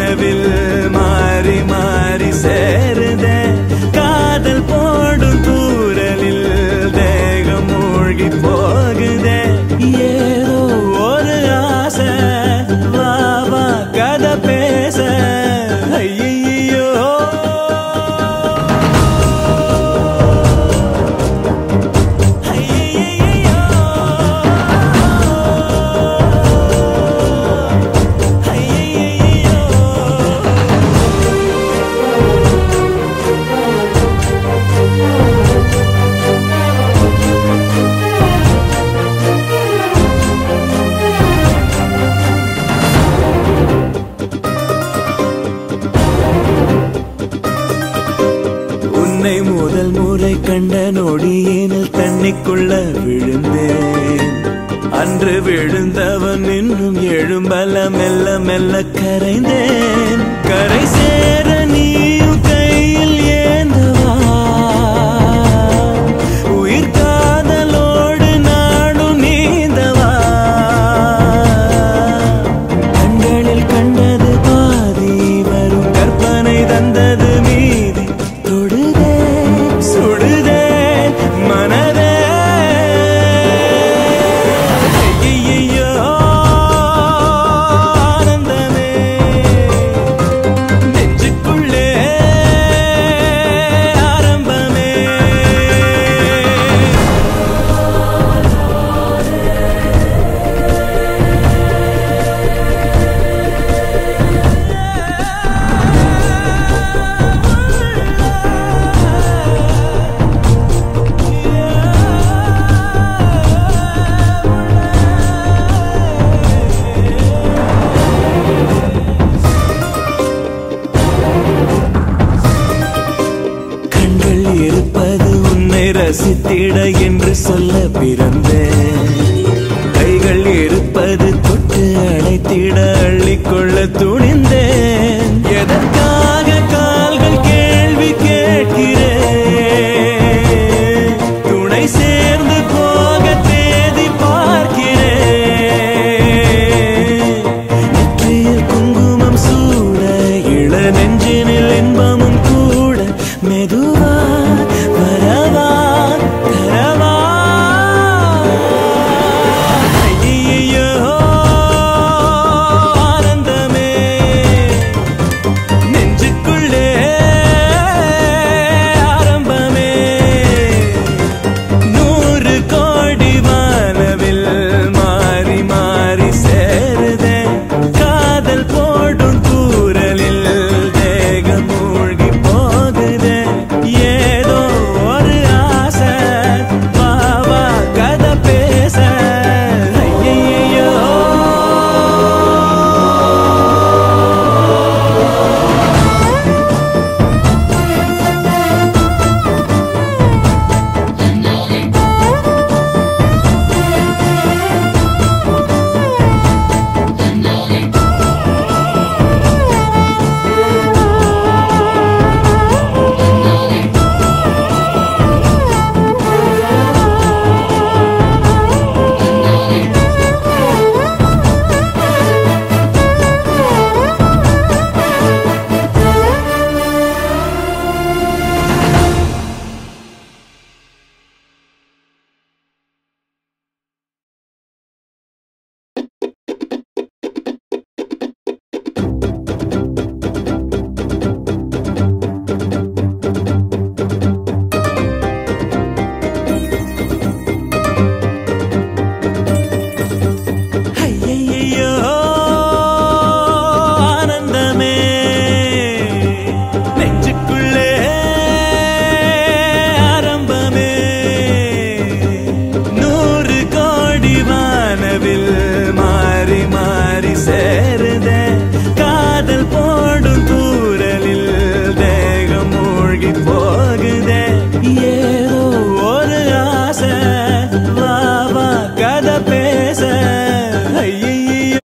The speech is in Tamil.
நிலவில் மாறி மாறி சேருதே காதல் போடும் தூரலில் தேகம் மூழ்கி போகுதே ஏதோ ஒரு ஆசை வா வா கதை பேச ஐயையோ உன்னை முதல் முறை கண்ட நொடியேனில் தண்ணிக்குள்ள விழுந்தேன் அன்று விழுந்தவன் இன்னும் எழும்பல மெல்ல மெல்ல கரைந்தேன் கரை சேர நீயும் கையில் ஏந்தவா உயிர் காதலோடு நாடும் நீந்தவா கண்களில் கண்டது பாதி வரும் கற்பனை தந்தது மீதி தொடுதே சுடுதே மனதே ஐயையோ, ஆனந்தமே நெஞ்சுக்குள்ளே ஆரம்பமே கண்கள் இருப்பது உன்னை ரசித்திட என்று சொல்ல பிறந்தேன் கைகள் இருப்பது தொட்டு அழைத்திட அள்ளிக்கொள்ள துணிந்தேன்